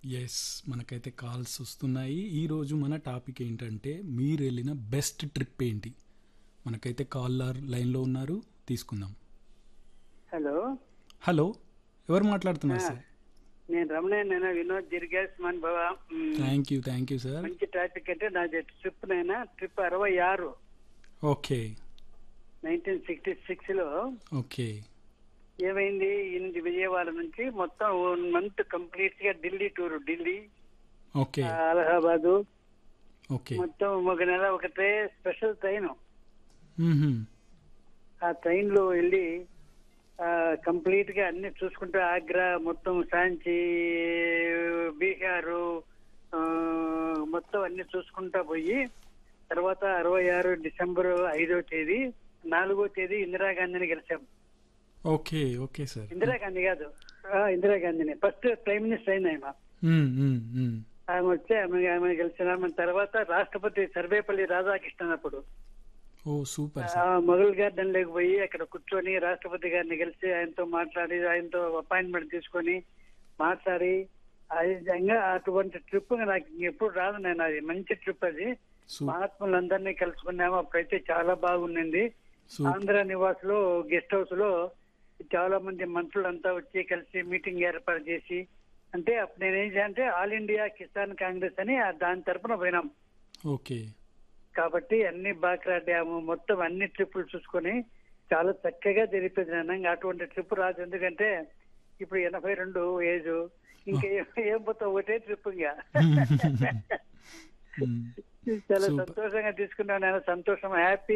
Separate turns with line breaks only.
Yes మనకైతే calls వస్తున్నాయి ఈరోజు మన టాపిక్ ఏంటంటే మీరు వెళ్ళిన బెస్ట్ ట్రిప్ ఏంటి మనకైతే కాలర్ లైన్లో ఉన్నారు తీసుకుందాం
హలో
హలో ఎవరు మాట్లాడుతున్నారు సార్
నేను రమణయ్య నేను వినోద్ దిర్గాస్ మన్ భవ మ్,
thank you thank you sir
మంచి టాపిక్ అంటే నాది ట్రిప్ నైనా ట్రిప్ అరవై ఆరు
ఓకే
నైన్టీన్ సిక్స్టీ సిక్స్ లో
ఓకే
ఏమైంది ఇంటి విజయవాడ నుంచి మొత్తం వన్ మంత్ కంప్లీట్ గా ఢిల్లీ టూర్ ఢిల్లీ
ఓకే
ఆ, అలహాబాదు
ఓకే
మొత్తం ఒక నెల ఒకటే స్పెషల్ ట్రైన్
మ్మ్హ్మ్.
ఆ ట్రైన్ లో వెళ్ళి కంప్లీట్ గా అన్ని చూసుకుంటూ ఆగ్రా మొత్తం సాంచి బీహారు ఆ, మొత్తం అన్ని చూసుకుంటా పోయి తర్వాత అరవై ఆరు డిసెంబర్ ఐదో తేదీ నాలుగో తేదీ ఇందిరాగాంధీని గెలిచాం
ఓకే ఓకే సార్
ఇందిరాగాంధీ కాదు ఆ, ఇందిరాగాంధీని ఫస్ట్ ప్రైమ్ మినిస్టర్ అయింది ఆమె
మ్మ్, మ్మ్, మ్మ్.
ఆమె వచ్చి ఆమె ఆమె గెలిచిన ఆమె తర్వాత రాష్ట్రపతి సర్వేపల్లి రాధాకృష్ణన్ అప్పుడు
ఓ సూపర్
ఆ
సార్
మొఘల్ గార్డెన్ లేక పోయి అక్కడ కూర్చొని రాష్ట్రపతి గారిని కలిసి ఆయనతో మాట్లాడి ఆయనతో అపాయింట్మెంట్ తీసుకొని మాట్లాడి ఆ విధంగా అటువంటి ట్రిప్ నాకు ఎప్పుడు రాదు నేను అది మంచి ట్రిప్ అది
సూపర్
మహాత్ములందరినీ కలుసుకున్నాము అప్పుడైతే చాలా బాగుండింది
సూపర్
ఆంధ్ర నివాస్ లో గెస్ట్ హౌస్ లో చాలా మంది మంత్రులంతా వచ్చి కలిసి మీటింగ్ ఏర్పాటు చేసి అంటే అప్పుడు నేనేం చేయాలంటే ఆల్ ఇండియా కిసాన్ కాంగ్రెస్ అని ఆ దాని తరపున పోయినాం
ఓకే
కాబట్టి అన్ని బాక్రా డ్యాము మొత్తం అన్ని ట్రిప్పులు చూసుకొని చాలా చక్కగా జరిపేది నాన్న ఇంకా అటువంటి ట్రిప్ రాదు ఎందుకంటే ఇప్పుడు ఎనభై రెండు ఏజ్ ఇంకా ఏం- ఏం పోతావు ఒకటే ట్రిప్ ఇంకా
మ్మ్.
చాలా
Super.
సంతోషంగా తీసుకున్నాను నేను సంతోషం హ్యాపీ